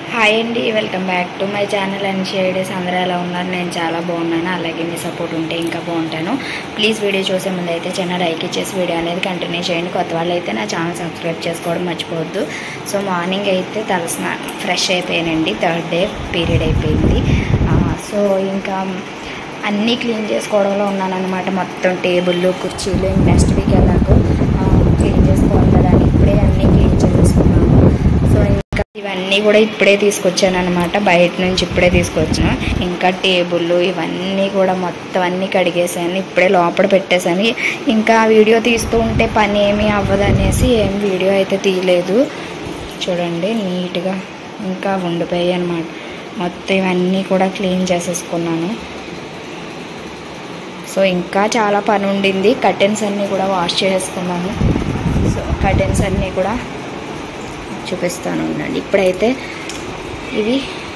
hi అండి welcome back to my channel and షేడేస్ అందరూ ఎలా ఉన్నారు నేను చాలా బాగున్నాను అలాగే మీ సపోర్ట్ ఉంటే ఇంకా బాగుంటాను ప్లీజ్ వీడియో చూసే ముందు అయితే చిన్న లైక్ ఇచ్చేసి వీడియో అనేది కంటిన్యూ చేయండి కొత్త వాళ్ళు అయితే నా ఛానల్ సబ్స్క్రైబ్ చేసుకోవడం మర్చిపోవద్దు సో మార్నింగ్ అయితే తలస్నా ఫ్రెష్ అయిపోయానండి థర్డ్ డే పీరియడ్ అయిపోయింది ఆ, సో ఇంకా అన్నీ క్లీన్ చేసుకోవడంలో ఉన్నానన్నమాట మొత్తం టేబుల్ కుర్చీలు నెక్స్ట్ వీక్ ఎలాగో క్లీన్ చేసుకోవాలి కదా అని ఇప్పుడే అన్నీ క్లీన్ చేసేసుకున్నాను సో ఇంకా ఇవన్నీ కూడా ఇప్పుడే తీసుకొచ్చాను అనమాట బయట నుంచి ఇప్పుడే తీసుకొచ్చాను ఇంకా టేబుల్ ఇవన్నీ కూడా మొత్తం అన్నీ కడిగేసాను ఇప్పుడే లోపల పెట్టేశాను ఇంకా వీడియో తీస్తూ ఉంటే పని ఏమీ అవ్వదనేసి ఏం వీడియో అయితే తీయలేదు చూడండి నీట్గా ఇంకా ఉండిపోయాయి అనమాట మొత్తం ఇవన్నీ కూడా క్లీన్ చేసేసుకున్నాను సో ఇంకా చాలా పని ఉండింది కర్టెన్స్ అన్నీ కూడా వాష్ చేసుకున్నాను సో కర్టెన్స్ అన్నీ కూడా చూపిస్తాను ఉండండి ఇప్పుడైతే ఇవి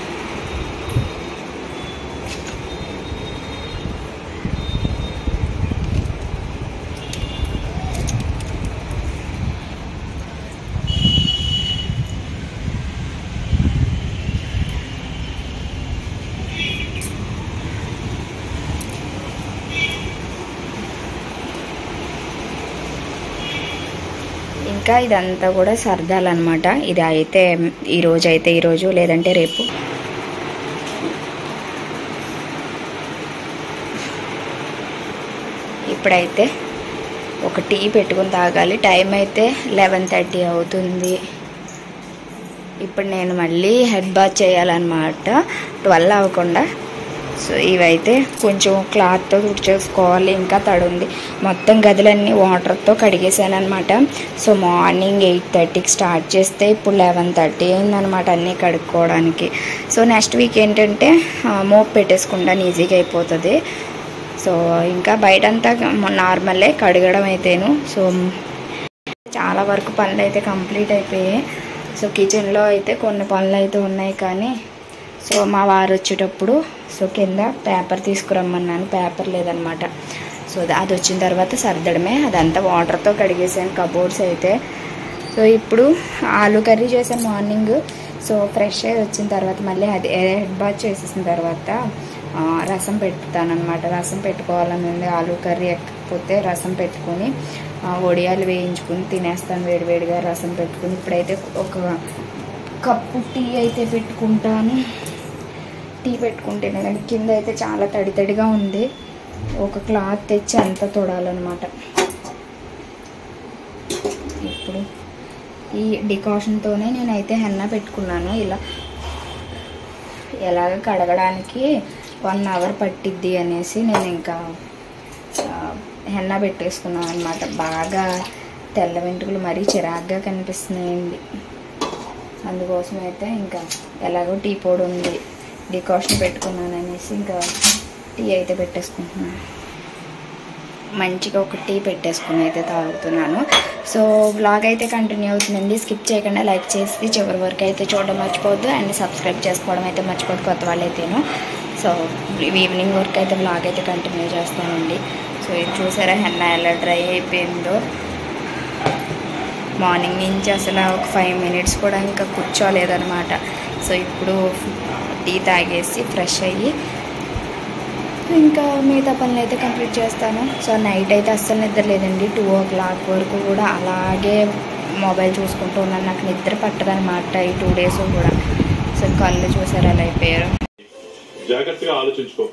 ఇంకా ఇదంతా కూడా సర్దాలన్నమాట ఇది అయితే ఈ రోజు అయితే ఈ రోజు లేదంటే రేపు ఇప్పుడైతే ఒక టీ పెట్టుకుని తాగాలి టైం అయితే లెవెన్ థర్టీ అవుతుంది ఇప్పుడు నేను మళ్ళీ హెడ్ బాత్ చేయాలన్నమాట ట్వెల్వ్ అవ్వకుండా సో ఇవైతే కొంచెం క్లాత్తో తుడిచేసుకోవాలి ఇంకా తడుంది మొత్తం గదులన్నీ వాటర్తో కడిగేసాను అనమాట సో మార్నింగ్ ఎయిట్ థర్టీకి స్టార్ట్ చేస్తే ఇప్పుడు లెవెన్ థర్టీ అయిందనమాట అన్నీ కడుక్కోవడానికి సో నెక్స్ట్ వీక్ ఏంటంటే ఆ, మోప్ పెట్టేసుకుంటాను ఈజీగా అయిపోతుంది సో ఇంకా బయటంతా నార్మలే కడగడం అయితేను సో చాలా వరకు పనులు అయితే కంప్లీట్ అయిపోయాయి సో కిచెన్లో అయితే కొన్ని పనులు అయితే ఉన్నాయి కానీ సో మా వారు వచ్చేటప్పుడు సో కింద పేపర్ తీసుకురమ్మన్నాను పేపర్ లేదనమాట సో అది వచ్చిన తర్వాత సర్దడమే అదంతా వాటర్తో కడిగేసాను కబోర్డ్స్ అయితే సో ఇప్పుడు ఆలు కర్రీ చేశాను మార్నింగ్ సో ఫ్రెష్ అయ్యి వచ్చిన తర్వాత మళ్ళీ అది హెడ్ బాత్ చేసేసిన తర్వాత ఆ, రసం పెట్టుతానమాట రసం పెట్టుకోవాలని ఉంది ఆలు కర్రీ ఎక్కకపోతే రసం పెట్టుకొని ఆ, వడియాలు వేయించుకుని తినేస్తాను వేడివేడిగా రసం పెట్టుకుని ఇప్పుడైతే ఒక కప్పు టీ అయితే పెట్టుకుంటాను టీ పెట్టుకుంటేనే కింద అయితే చాలా తడి తడిగా ఉంది ఒక క్లాత్ తెచ్చి అంతా తొడాలన్నమాట ఇప్పుడు ఈ డికాషన్తోనే నేనైతే హెన్న పెట్టుకున్నాను ఇలా ఎలాగ కడగడానికి వన్ అవర్ పట్టిద్ది అనేసి నేను ఇంకా ఆ, హెన్న పెట్టేసుకున్నాను అనమాట బాగా తెల్ల వెంట్రుకలు మరీ చిరాగ్గా కనిపిస్తున్నాయండి అందుకోసం అయితే ఇంకా ఎలాగో టీ పొడి ఉంది డికాషన్ పెట్టుకున్నాను అనేసి ఇంకా టీ అయితే పెట్టేసుకుంటున్నాను మంచిగా ఒక టీ పెట్టేసుకుని అయితే తాగుతున్నాను సో బ్లాగ్ అయితే కంటిన్యూ అవుతుందండి స్కిప్ చేయకుండా లైక్ చేసి చివరి వరకు అయితే చూడడం మర్చిపోవద్దు అండ్ సబ్స్క్రైబ్ చేసుకోవడం అయితే మర్చిపోద్దు కొత్త వాళ్ళు అయితేను సో ఈవినింగ్ వరకు అయితే బ్లాగ్ అయితే కంటిన్యూ చేస్తానండి సో ఇది చూసారా హెన్న ఎలా డ్రై అయిపోయిందో మార్నింగ్ నుంచి అసలు ఒక ఫైవ్ మినిట్స్ కూడా ఇంకా కూర్చోలేదన్నమాట సో ఇప్పుడు టీ తాగేసి ఫ్రెష్ అయ్యి ఇంకా మిగతా పనులు అయితే కంప్లీట్ చేస్తాను సో నైట్ అయితే అస్సలు నిద్ర లేదండి టూ ఓ క్లాక్ వరకు కూడా అలాగే మొబైల్ చూసుకుంటూ ఉన్నాను నాకు నిద్ర పట్టదనమాట ఈ టూ డేస్ కూడా సో కళ్ళు చూసారు అలా అయిపోయారు జాగ్రత్తగా ఆలోచించుకో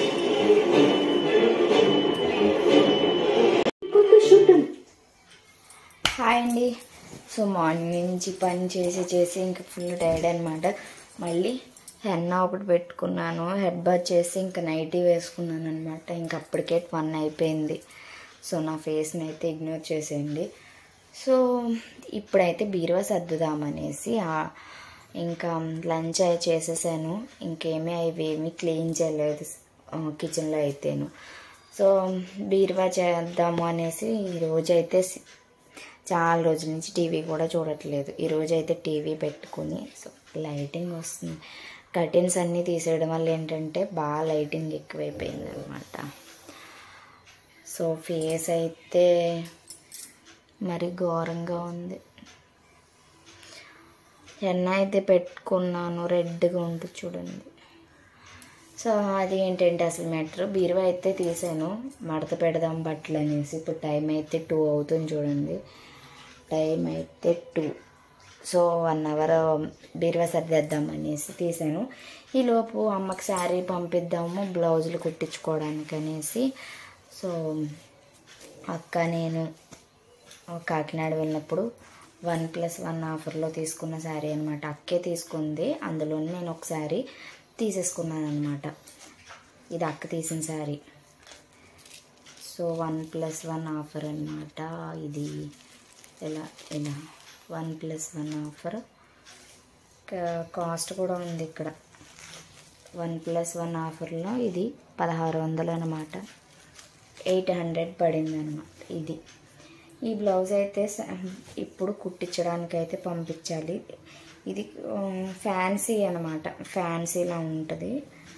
హాయ్ అండి సో మార్నింగ్ నుంచి పని చేసి చేసి ఇంకా ఫుల్ టైర్డ్ అనమాట మళ్ళీ హెన్న ఒకటి పెట్టుకున్నాను హెడ్ బాత్ చేసి ఇంకా నైటీ వేసుకున్నాను అనమాట ఇంక అప్పటికే వన్ అయిపోయింది సో నా ఫేస్ని అయితే ఇగ్నోర్ చేసేయండి సో ఇప్పుడైతే బీరువా సర్దుదామనేసి ఆ- ఇంకా లంచ్ అయి చేసేసాను ఇంకేమీ అవి ఏమీ క్లీన్ చేయలేదు కిచెన్లో అయితేను సో బీరువా చేద్దాము అనేసి ఈరోజు అయితే సి- చాలా రోజుల నుంచి టీవీ కూడా చూడట్లేదు ఈరోజు అయితే టీవీ పెట్టుకుని సో లైటింగ్ వస్తుంది కర్టెన్స్ అన్నీ తీసేయడం వల్ల ఏంటంటే బాగా లైటింగ్ ఎక్కువైపోయింది అనమాట సో ఫేస్ అయితే మరి ఘోరంగా ఉంది ఎన్న అయితే పెట్టుకున్నాను రెడ్గా ఉంటుంది చూడండి సో అది ఏంటంటే అసలు మెటర్ బీరువా అయితే తీసాను మడత పెడదాం బట్టలు అనేసి ఇప్పుడు టైం అయితే టూ అవుతుంది చూడండి టైం అయితే టూ సో వన్ అవర్ బీరువా సర్దేద్దాం అనేసి తీసాను ఈలోపు అమ్మకి శారీ పంపిద్దాము బ్లౌజులు కుట్టించుకోవడానికి అనేసి సో అక్క నేను కాకినాడ వెళ్ళినప్పుడు వన్ ప్లస్ వన్ ఆఫర్లో తీసుకున్న శారీ అనమాట అక్కే తీసుకుంది అందులో నేను ఒక శారీ తీసేసుకున్నాను అనమాట ఇది అక్క తీసిన sari so one plus one offer అనమాట ఇది ఇలా ఇలా one plus one offer cost కూడా ఉంది ఇక్కడ వన్ ప్లస్ వన్ ఆఫర్లో ఇది పదహారు వందలు అనమాట ఎయిట్ హండ్రెడ్ పడింది అనమాట ఇది ఈ బ్లౌజ్ అయితే స- ఇప్పుడు కుట్టించడానికి అయితే పంపించాలి ఇది ఫ్యాన్సీ అనమాట ఫ్యాన్సీలా ఉంటుంది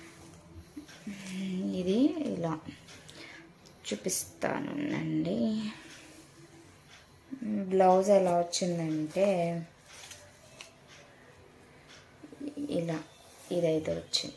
ఇది ఇలా చూపిస్తాను అండి బ్లౌజ్ ఎలా వచ్చిందంటే ఇలా ఇదైతే వచ్చింది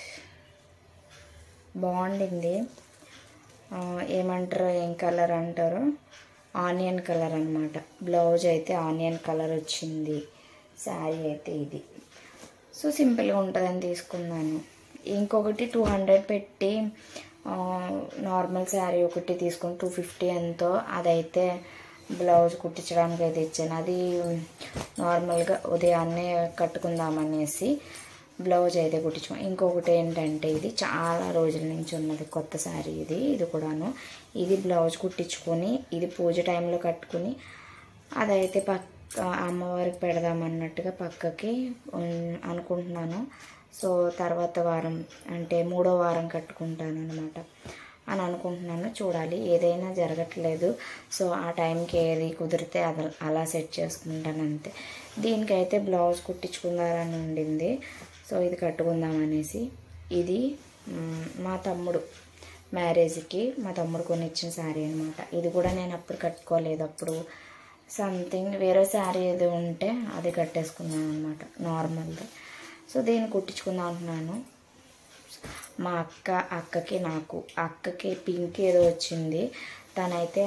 బాగుండింది ఆ, ఏమంటారు ఏం కలర్ అంటారు ఆనియన్ కలర్ అనమాట బ్లౌజ్ అయితే ఆనియన్ కలర్ వచ్చింది శారీ అయితే ఇది సో సింపుల్గా ఉంటుందని తీసుకున్నాను ఇంకొకటి టూ హండ్రెడ్ పెట్టి ఆ, నార్మల్ శారీ ఒకటి తీసుకుని టూ ఫిఫ్టీ ఎంతో అదైతే బ్లౌజ్ కుట్టించడానికి అయితే ఇచ్చాను అది నార్మల్గా ఉదయాన్నే కట్టుకుందామనేసి బ్లౌజ్ అయితే కుట్టించుకో ఇంకొకటి ఏంటంటే ఇది చాలా రోజుల నుంచి ఉన్నది కొత్త శారీ ఇది ఇది కూడాను ఇది బ్లౌజ్ కుట్టించుకొని ఇది పూజ టైంలో కట్టుకుని అదైతే పక్క అమ్మవారికి పెడదామన్నట్టుగా పక్కకి ఉన్- అనుకుంటున్నాను సో తర్వాత వారం అంటే మూడో వారం కట్టుకుంటాను అనమాట అని అనుకుంటున్నాను చూడాలి ఏదైనా జరగట్లేదు సో ఆ టైంకి ఏది కుదిరితే అది అలా సెట్ చేసుకుంటాను అంతే దీనికైతే బ్లౌజ్ కుట్టించుకుందారని ఉండింది సో ఇది కట్టుకుందాం అనేసి ఇది మ్, మా తమ్ముడు మ్యారేజ్కి మా తమ్ముడు కొని ఇచ్చిన శారీ అనమాట ఇది కూడా నేను అప్పుడు కట్టుకోలేదు అప్పుడు సంథింగ్ వేరే శారీ ఏదో ఉంటే అది కట్టేసుకున్నాను అనమాట నార్మల్ది సో దీన్ని కుట్టించుకుందాం అంటున్నాను మా అక్క అక్కకి నాకు అక్కకి పింక్ ఏదో వచ్చింది తనైతే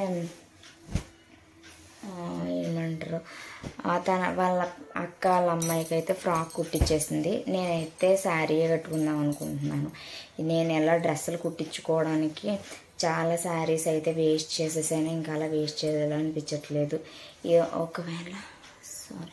ఆ, ఏమంటారు ఆ, తన వాళ్ళ అక్క వాళ్ళ అమ్మాయికి అయితే ఫ్రాక్ కుట్టించేసింది నేనైతే శారీ కట్టుకుందాం అనుకుంటున్నాను నేను ఎలా డ్రెస్సులు కుట్టించుకోవడానికి చాలా శారీస్ అయితే వేస్ట్ చేసేసాను ఇంకా అలా వేస్ట్ చేయాలనిపించట్లేదు ఏ- ఒకవేళ సారీ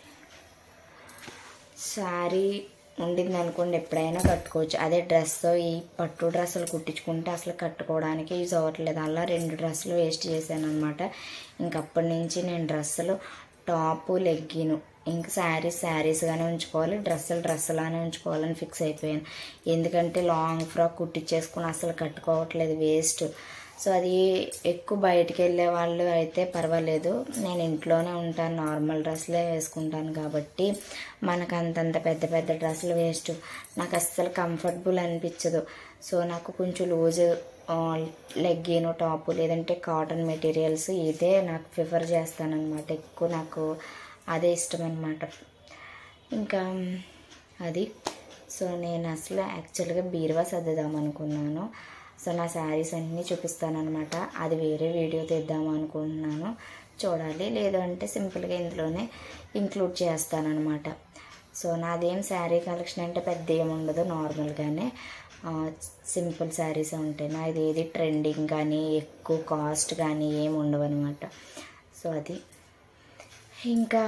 శారీ ఉండింది అనుకోండి ఎప్పుడైనా కట్టుకోవచ్చు అదే డ్రెస్ ఈ పట్టు డ్రెస్సులు కుట్టించుకుంటే అసలు కట్టుకోవడానికి యూజ్ అవ్వట్లేదు అలా రెండు డ్రెస్సులు వేస్ట్ చేశాను అనమాట ఇంకప్పటి నుంచి నేను డ్రెస్సులు టాపు లెగ్గిను ఇంక శారీస్ శారీస్గానే ఉంచుకోవాలి డ్రెస్సులు డ్రెస్సులానే ఉంచుకోవాలని ఫిక్స్ అయిపోయాను ఎందుకంటే లాంగ్ ఫ్రాక్ కుట్టించేసుకుని అసలు కట్టుకోవట్లేదు వేస్ట్ సో అది ఎక్కువ బయటికి వెళ్ళే వాళ్ళు అయితే పర్వాలేదు నేను ఇంట్లోనే ఉంటాను నార్మల్ డ్రెస్లే వేసుకుంటాను కాబట్టి మనకు అంతంత పెద్ద పెద్ద డ్రెస్సులు వేస్ట్ నాకు అస్సలు కంఫర్టబుల్ అనిపించదు సో నాకు కొంచెం లూజ్ లెగ్గిన్ టాపు లేదంటే కాటన్ మెటీరియల్స్ ఇదే నాకు ప్రిఫర్ చేస్తాను అనమాట ఎక్కువ నాకు అదే ఇష్టం అనమాట ఇంకా అది సో నేను అసలు యాక్చువల్గా బీరువా సర్దుదాం అనుకున్నాను సో నా శారీస్ అన్నీ చూపిస్తాను అనమాట అది వేరే వీడియో తీద్దాం అనుకుంటున్నాను చూడాలి లేదంటే సింపుల్గా ఇందులోనే ఇంక్లూడ్ చేస్తానన్నమాట సో నాదేం శారీ కలెక్షన్ అంటే పెద్ద ఏమి ఉండదు నార్మల్గానే సింపుల్ శారీస్ ఉంటాయి నాది ఏది ట్రెండింగ్ కానీ ఎక్కువ కాస్ట్ కానీ ఏమి ఉండవు అనమాట సో అది ఇంకా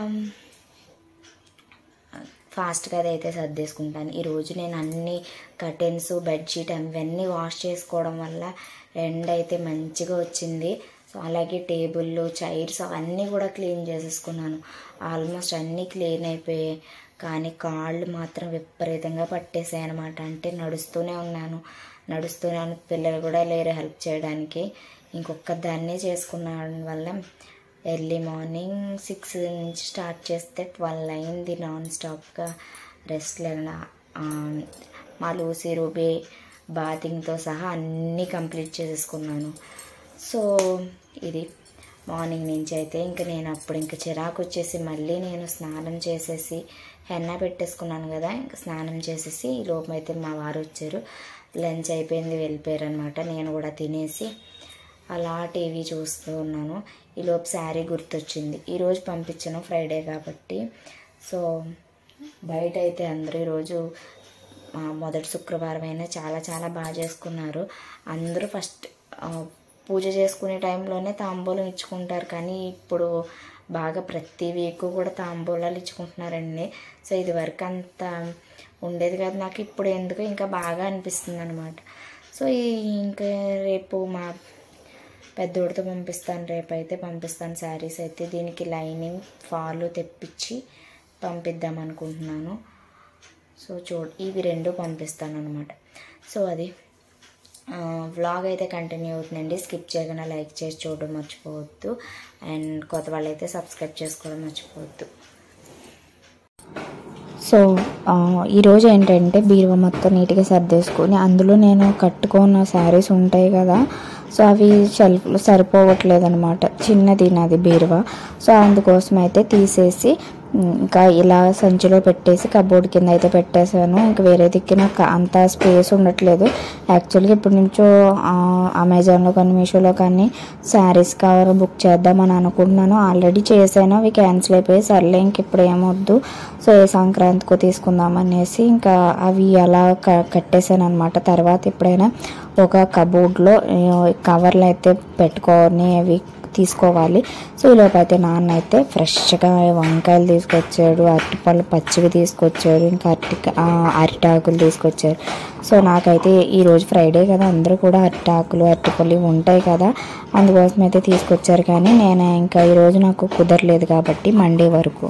ఫాస్ట్గా అదైతే సర్దేసుకుంటాను ఈరోజు నేను అన్ని కర్టెన్స్ బెడ్షీట్ అవన్నీ వాష్ చేసుకోవడం వల్ల ఎండ్ అయితే మంచిగా వచ్చింది సో అలాగే టేబుల్లు చైర్స్ అవన్నీ కూడా క్లీన్ చేసేసుకున్నాను ఆల్మోస్ట్ అన్నీ క్లీన్ అయిపోయాయి కానీ కాళ్ళు మాత్రం విపరీతంగా పట్టేసాయి అనమాట అంటే నడుస్తూనే ఉన్నాను నడుస్తూనే ఉన్న పిల్లలు కూడా లేరు హెల్ప్ చేయడానికి ఇంకొక దాన్నే చేసుకున్నాను వల్ల ఎర్లీ మార్నింగ్ సిక్స్ నుంచి స్టార్ట్ చేస్తే ట్వెల్వ్ అయింది నాన్ స్టాప్గా రెస్ట్ లేకుండా ఆ, మా లూసీ రూబీ బాతింగ్తో సహా అన్నీ కంప్లీట్ చేసేసుకున్నాను సో ఇది మార్నింగ్ నుంచి అయితే ఇంకా నేను అప్పుడు ఇంకా చిరాకు వచ్చేసి మళ్ళీ నేను స్నానం చేసేసి హెన్న పెట్టేసుకున్నాను కదా ఇంకా స్నానం చేసేసి ఈ లోపు అయితే మా వారు వచ్చారు లంచ్ అయిపోయింది వెళ్ళిపోయారు అనమాట నేను కూడా తినేసి అలా టీవీ చూస్తూ ఉన్నాను ఈలోపు శారీ గుర్తొచ్చింది ఈరోజు పంపించాను ఫ్రైడే కాబట్టి సో బయట అయితే అందరూ ఈరోజు ఆ, మొదటి శుక్రవారం అయినా చాలా చాలా బాగా చేసుకున్నారు అందరూ ఫస్ట్ ఆ, పూజ చేసుకునే టైంలోనే తాంబూలం ఇచ్చుకుంటారు కానీ ఇప్పుడు బాగా ప్రతి వీక్ కూడా తాంబూలాలు ఇచ్చుకుంటున్నారండి సో ఇది వరకు అంత ఉండేది కాదు నాకు ఇప్పుడు ఎందుకు ఇంకా బాగా అనిపిస్తుంది అనమాట సో ఈ ఇంకా రేపు మా పెద్దోడితో పంపిస్తాను రేపు అయితే పంపిస్తాను శారీస్ అయితే దీనికి లైనింగ్ ఫాలు తెప్పించి పంపిద్దాం అనుకుంటున్నాను సో చూ ఇవి రెండు పంపిస్తాను అనమాట సో అది వ్లాగ్ అయితే కంటిన్యూ అవుతుందండి స్కిప్ చేయకుండా లైక్ చేసి చూడడం మర్చిపోవద్దు అండ్ కొత్త వాళ్ళైతే సబ్స్క్రైబ్ చేసుకోవడం మర్చిపోవద్దు సో ఆ, ఈరోజు ఏంటంటే బీరువా మొత్తం నీట్గా సర్దేసుకొని అందులో నేను కట్టుకున్న శారీస్ ఉంటాయి కదా సో అవి షెల్ఫ్లో సరిపోవట్లేదు అనమాట చిన్నది నాది బీరువా సో అందుకోసం అయితే తీసేసి ఉమ్, ఇంకా ఇలా సంచిలో పెట్టేసి కబోర్డ్ కింద అయితే పెట్టేశాను ఇంకా వేరే దిక్కు నాకు అంత స్పేస్ ఉండట్లేదు యాక్చువల్గా ఇప్పటి నుంచో ఆ, అమెజాన్లో కానీ మీషోలో కానీ శారీస్ కవర్ బుక్ చేద్దామని అనుకుంటున్నాను ఆల్రెడీ చేశాను అవి క్యాన్సిల్ అయిపోయి సర్లే ఇంక ఇప్పుడు ఏమొద్దు సో ఏ సంక్రాంతికో తీసుకుందాం అనేసి ఇంకా అవి అలా క కట్టేశాను అనమాట తర్వాత ఎప్పుడైనా ఒక కబోర్డ్లో కవర్లు అయితే పెట్టుకొని అవి తీసుకోవాలి సో ఈలోపు అయితే నాన్న అయితే ఫ్రెష్గా వంకాయలు తీసుకొచ్చాడు అరటిపళ్ళు పచ్చివి తీసుకొచ్చాడు ఇంకా అరటి ఆ, అరిటాకులు తీసుకొచ్చారు సో నాకైతే ఈరోజు ఫ్రైడే కదా అందరూ కూడా అరిటాకులు అరటిపళ్ళు ఇవి ఉంటాయి కదా అందుకోసం అయితే తీసుకొచ్చారు కానీ నేను ఇంకా ఈరోజు నాకు కుదరలేదు కాబట్టి మండే వరకు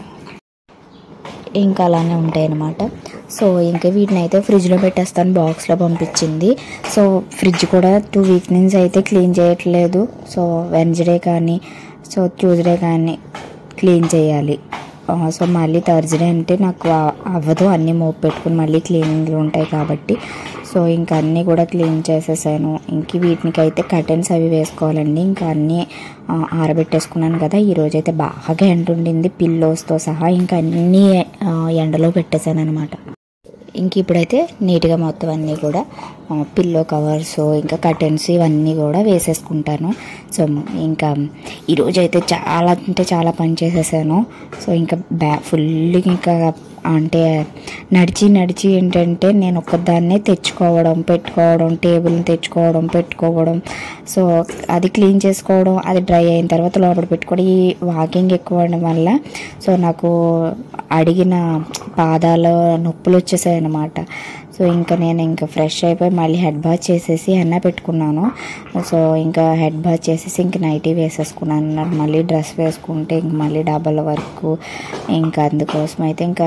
ఇంకా అలానే ఉంటాయి అన్నమాట సో ఇంకా వీటిని అయితే ఫ్రిడ్జ్లో పెట్టేస్తాను బాక్స్లో పంపించింది సో ఫ్రిడ్జ్ కూడా టూ వీక్ నుంచి అయితే క్లీన్ చేయట్లేదు సో వెన్స్డే కానీ సో ట్యూస్డే కానీ క్లీన్ చేయాలి ఆ, సో మళ్ళీ థర్స్డే అంటే నాకు ఆ- అవ్వదు అన్నీ మోపు పెట్టుకుని మళ్ళీ క్లీనింగ్లు ఉంటాయి కాబట్టి సో ఇంకా అన్నీ కూడా క్లీన్ చేసేసాను ఇంక వీటికి అయితే కర్టెన్స్ అవి వేసుకోవాలండి ఇంకా అన్నీ ఆ, ఆరబెట్టేసుకున్నాను కదా ఈరోజు అయితే బాగా ఎండ ఉండింది పిల్లోస్తో సహా ఇంకా అన్నీ ఆ, ఎండలో పెట్టేశాను అనమాట ఇంక ఇప్పుడైతే నీట్గా మొత్తం అన్నీ కూడా ఆ, పిల్లో కవర్స్ ఇంకా కర్టెన్స్ ఇవన్నీ కూడా వేసేసుకుంటాను సో ఇంకా ఈరోజు అయితే చాలా అంటే చాలా పని చేసేసాను సో ఇంకా బ్యా ఫుల్ ఇంకా అంటే నడిచి నడిచి ఏంటంటే నేను ఒక్కదాన్నే తెచ్చుకోవడం పెట్టుకోవడం టేబుల్ని తెచ్చుకోవడం పెట్టుకోవడం సో అది క్లీన్ చేసుకోవడం అది డ్రై అయిన తర్వాత లోపల పెట్టుకోవడం ఈ వాకింగ్ ఎక్కువ అవడం వల్ల సో నాకు అడిగిన పాదాల నొప్పులు వచ్చేసాయి అన్నమాట సో ఇంకా నేను ఇంకా ఫ్రెష్ అయిపోయి మళ్ళీ హెడ్ బాత్ చేసేసి అన్న పెట్టుకున్నాను సో ఇంకా హెడ్ బాత్ చేసేసి ఇంక నైటీ వేసేసుకున్నాను నాకు మళ్ళీ డ్రెస్ వేసుకుంటే ఇంక మళ్ళీ డబల్ వర్క్ ఇంకా అందుకోసం అయితే ఇంకా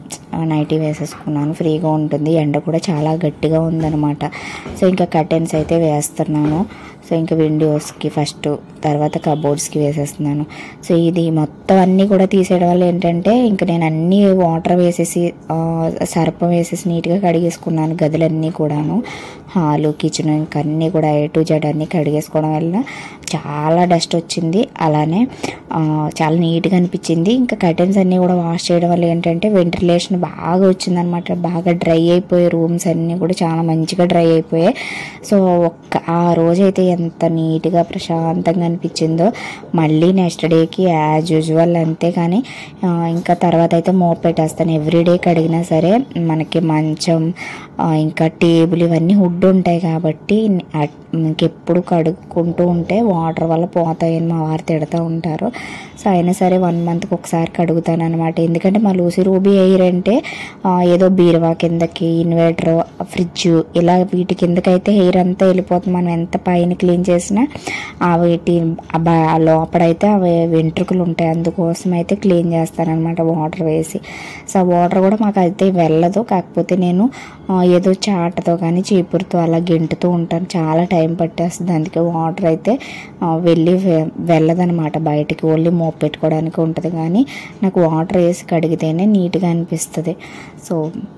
నైటీ వేసేసుకున్నాను ఫ్రీగా ఉంటుంది ఎండ కూడా చాలా గట్టిగా ఉందన్నమాట సో ఇంకా కర్టెన్స్ అయితే వేస్తున్నాను సో ఇంకా విండోస్కి ఫస్ట్ తర్వాత కబోర్డ్స్కి వేసేస్తున్నాను సో ఇది మొత్తం అన్నీ కూడా తీసేయడం వల్ల ఏంటంటే ఇంకా నేను అన్నీ వాటర్ వేసేసి ఆ, సర్పం వేసేసి నీట్గా కడిగేసుకున్నాను గదులన్నీ కూడాను హాలు కిచెన్ ఇంకా అన్నీ కూడా ఏ టు జెడ్ అన్నీ కడిగేసుకోవడం వల్ల చాలా డస్ట్ వచ్చింది అలానే ఆ, చాలా నీట్గా అనిపించింది ఇంకా కర్టెన్స్ అన్నీ కూడా వాష్ చేయడం వల్ల ఏంటంటే వెంటిలేషన్ బాగా వచ్చిందనమాట బాగా డ్రై అయిపోయి రూమ్స్ అన్నీ కూడా చాలా మంచిగా డ్రై అయిపోయాయి సో ఒక్క ఆ రోజైతే ఎంత నీట్గా ప్రశాంతంగా అనిపించిందో మళ్ళీ నెక్స్ట్ డేకి యాజ్ యూజువల్ అంతే కానీ ఆ, ఇంకా తర్వాత అయితే మోప్ పెట్టేస్తాను ఎవ్రీడే కడిగినా సరే మనకి మంచం ఆ, ఇంకా టేబుల్ ఇవన్నీ వుడ్ ఉంటాయి కాబట్టి అట్- ఇంకెప్పుడు కడుక్కుంటూ ఉంటే వాటర్ వల్ల పోతాయని మా వారు తిడతా ఉంటారు సో అయినా సరే వన్ మంత్కి ఒకసారి కడుగుతాను అనమాట ఎందుకంటే మా లూసి రూబీ ఎయిర్ అంటే ఆ, ఏదో బీరువా కిందకి ఇన్వర్టర్ ఫ్రిడ్జ్ ఇలా వీటి కిందకైతే హెయిర్ అంతా వెళ్ళిపోతుంది మనం ఎంత పైన క్లీన్ చేసినా ఆ వీటి ఆ బ- ఆ లోపడైతే అవి వెంట్రుకలు ఉంటాయి అందుకోసం అయితే క్లీన్ చేస్తానన్నమాట వాటర్ వేసి సో ఆ వాటర్ కూడా మాకు అయితే వెళ్ళదు కాకపోతే నేను ఆ, ఏదో చాటతో కానీ చీపురుతో అలా గెంటుతూ ఉంటాను చాలా టైం పట్టేస్తుంది అందుకే వాటర్ అయితే ఆ, వెళ్ళి వె- వెళ్ళదనమాట బయటికి ఓన్లీ మోప్ పెట్టుకోవడానికి ఉంటుంది కానీ నాకు వాటర్ వేసి కడిగితేనే నీట్గా అనిపిస్తుంది సో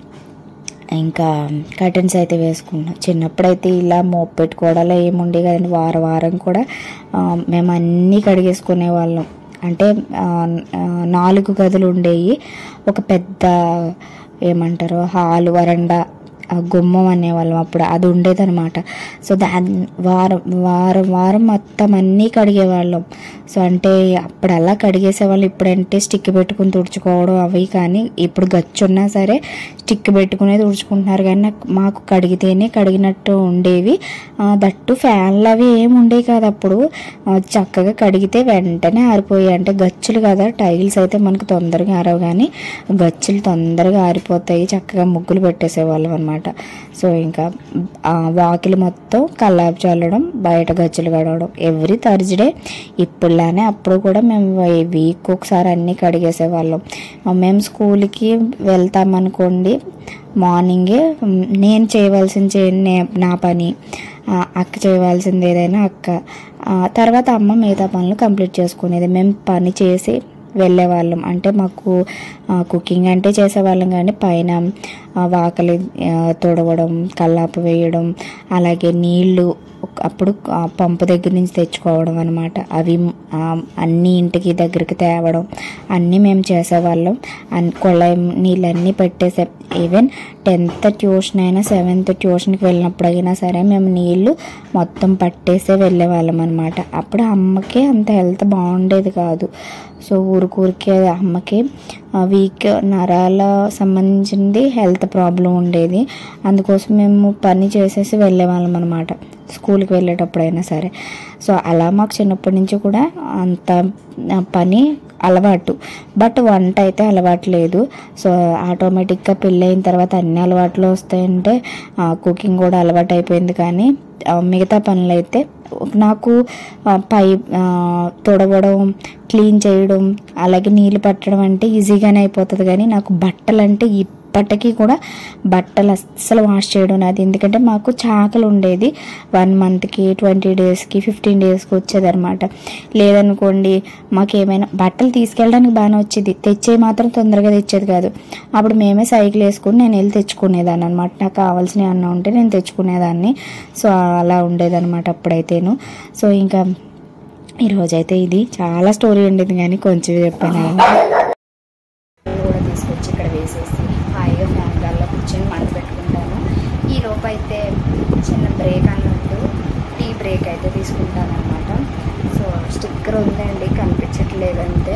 ఇంకా కర్టెన్స్ అయితే వేసుకున్నాం చిన్నప్పుడైతే ఇలా మోప్ పెట్టుకోవడాలో ఏముండే కదండి వారం వారం కూడా ఆ, మేము అన్నీ కడిగేసుకునే వాళ్ళం అంటే ఆ, ఆ, నాలుగు గదులు ఉండేవి ఒక పెద్ద ఏమంటారు హాల్ వరండా ఆ గుమ్మం అనేవాళ్ళం అప్పుడు అది ఉండేదన్నమాట సో దాని వారం వారం వారం మొత్తం అన్నీ కడిగేవాళ్ళం సో అంటే అప్పుడు అలా కడిగేసేవాళ్ళు ఇప్పుడంటే స్టిక్ పెట్టుకుని తుడుచుకోవడం అవి కానీ ఇప్పుడు గచ్చున్నా సరే స్టిక్ పెట్టుకునే తుడుచుకుంటున్నారు కానీ నాకు మాకు కడిగితేనే కడిగినట్టు ఉండేవి ఆ, దట్టు ఫ్యాన్లు అవి ఏమి ఉండేవి కాదు అప్పుడు ఆ, చక్కగా కడిగితే వెంటనే ఆరిపోయాయి అంటే గచ్చులు కదా టైల్స్ అయితే మనకు తొందరగా ఆరవు కానీ గచ్చులు తొందరగా ఆరిపోతాయి చక్కగా ముగ్గులు పెట్టేసేవాళ్ళం అనమాట సో ఇంకా ఆ, వాకిలి మొత్తం కల్లాపు చల్లడం బయట గచ్చులు కడవడం ఎవ్రీ థర్స్డే ఇప్పుడులానే అప్పుడు కూడా మేము వీక్ ఒకసారి అన్నీ కడిగేసేవాళ్ళం ఆ, మేము స్కూల్కి వెళ్తామనుకోండి మార్నింగే మ్, నేను చేయవలసిన చే నే- నా పని ఆ, అక్క చేయవలసింది ఏదైనా అక్క ఆ, తర్వాత అమ్మ మిగతా పనులు కంప్లీట్ చేసుకునేది మేము పని చేసి వెళ్ళేవాళ్ళం అంటే మాకు ఆ, కుకింగ్ అంటే చేసేవాళ్ళం కానీ పైన ఆ, వాకలి ఆ, తుడవడం కల్లాపు వేయడం అలాగే నీళ్లు ఒక- అప్పుడు ఆ పంపు దగ్గర నుంచి తెచ్చుకోవడం అనమాట అవి ఆ, అన్నీ ఇంటికి దగ్గరికి తేవడం అన్నీ మేము చేసేవాళ్ళం అన్ కొళాయి నీళ్ళన్నీ పెట్టేసే ఈవెన్ టెన్త్ ట్యూషన్ అయినా సెవెంత్ ట్యూషన్కి వెళ్ళినప్పుడైనా సరే మేము నీళ్ళు మొత్తం పట్టేసే వెళ్ళేవాళ్ళం అనమాట అప్పుడు అమ్మకి అంత హెల్త్ బాగుండేది కాదు సో ఊరికూరికే అమ్మకి వీక్ నరాల సంబంధించింది హెల్త్ ప్రాబ్లం ఉండేది అందుకోసం మేము పని చేసేసి వెళ్ళేవాళ్ళం అనమాట స్కూల్కి వెళ్ళేటప్పుడైనా సరే సో అలా మాకు చిన్నప్పటి నుంచి కూడా అంత ఆ, పని అలవాటు బట్ వంట అయితే అలవాటు లేదు సో ఆటోమేటిక్గా పెళ్ళైన తర్వాత అన్ని అలవాట్లు వస్తాయంటే కుకింగ్ కూడా అలవాటు అయిపోయింది కానీ ఆ, మిగతా పనులు అయితే నాకు ఆ, పై ఆ, తుడవడం క్లీన్ చేయడం అలాగే నీళ్ళు పట్టడం అంటే ఈజీగానే అయిపోతుంది కానీ నాకు బట్టలు అంటే ఇప్పటికీ కూడా బట్టలు అస్సలు వాష్ చేయడం అది ఎందుకంటే మాకు చాకలు ఉండేది వన్ మంత్కి ట్వంటీ డేస్కి ఫిఫ్టీన్ డేస్కి వచ్చేది అనమాట లేదనుకోండి మాకు ఏమైనా బట్టలు తీసుకెళ్ళడానికి బాగానే వచ్చేది తెచ్చే మాత్రం తొందరగా తెచ్చేది కాదు అప్పుడు మేమే సైకిల్ వేసుకుని నేను వెళ్ళి తెచ్చుకునేదాన్ని అనమాట నాకు కావాల్సినవి అన్న ఉంటే నేను తెచ్చుకునేదాన్ని సో అలా ఉండేదన్నమాట అప్పుడైతేను సో ఇంకా ఈరోజైతే ఇది చాలా స్టోరీ ఉండేది కానీ కొంచెం చెప్పాను కూడా తీసుకొచ్చి ఇక్కడ వేసేసి హాయిగా ఫ్యాన్ గాల్లో కూర్చొని మంట పెట్టుకుంటాను ఈ లోపు అయితే చిన్న బ్రేక్ అన్నట్టు టీ బ్రేక్ అయితే తీసుకుంటాను అనమాట సో స్టిక్కర్ ఉందండి కనిపించట్లేదు అంతే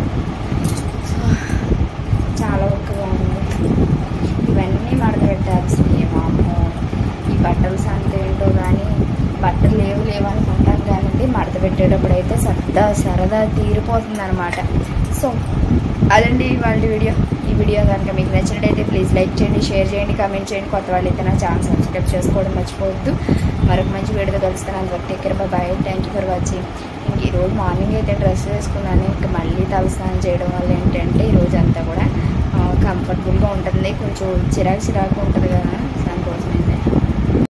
సో చాలా ఒక్కగా ఉంది ఇవన్నీ మడత పెట్టాల్సింది మామూలు ఈ బట్టలు సంగతి ఏంటో కానీ బట్టలు లేవు లేవు అనుకుంటాం కానీ మడత పెట్టేటప్పుడు అయితే సరదా సరదా తీరిపోతుంది అనమాట సో అదండి వాళ్ళ వీడియో ఈ వీడియో కనుక మీకు నచ్చినట్టయితే ప్లీజ్ లైక్ చేయండి షేర్ చేయండి కామెంట్ చేయండి కొత్త వాళ్ళు అయితే నా ఛానల్ సబ్స్క్రైబ్ చేసుకోవడం మర్చిపోవద్దు మరొక మంచి వీడియోతో కలుస్తాను అందరూ take care bye thank you for watching ఇంక ఈరోజు మార్నింగ్ అయితే డ్రెస్ వేసుకున్నాను ఇంకా మళ్ళీ తలస్నానం చేయడం వల్ల ఏంటంటే ఈరోజు అంతా కూడా కంఫర్టబుల్గా ఉంటుంది కొంచెం చిరాకు చిరాకు ఉంటుంది కదా దానికోసం అయితే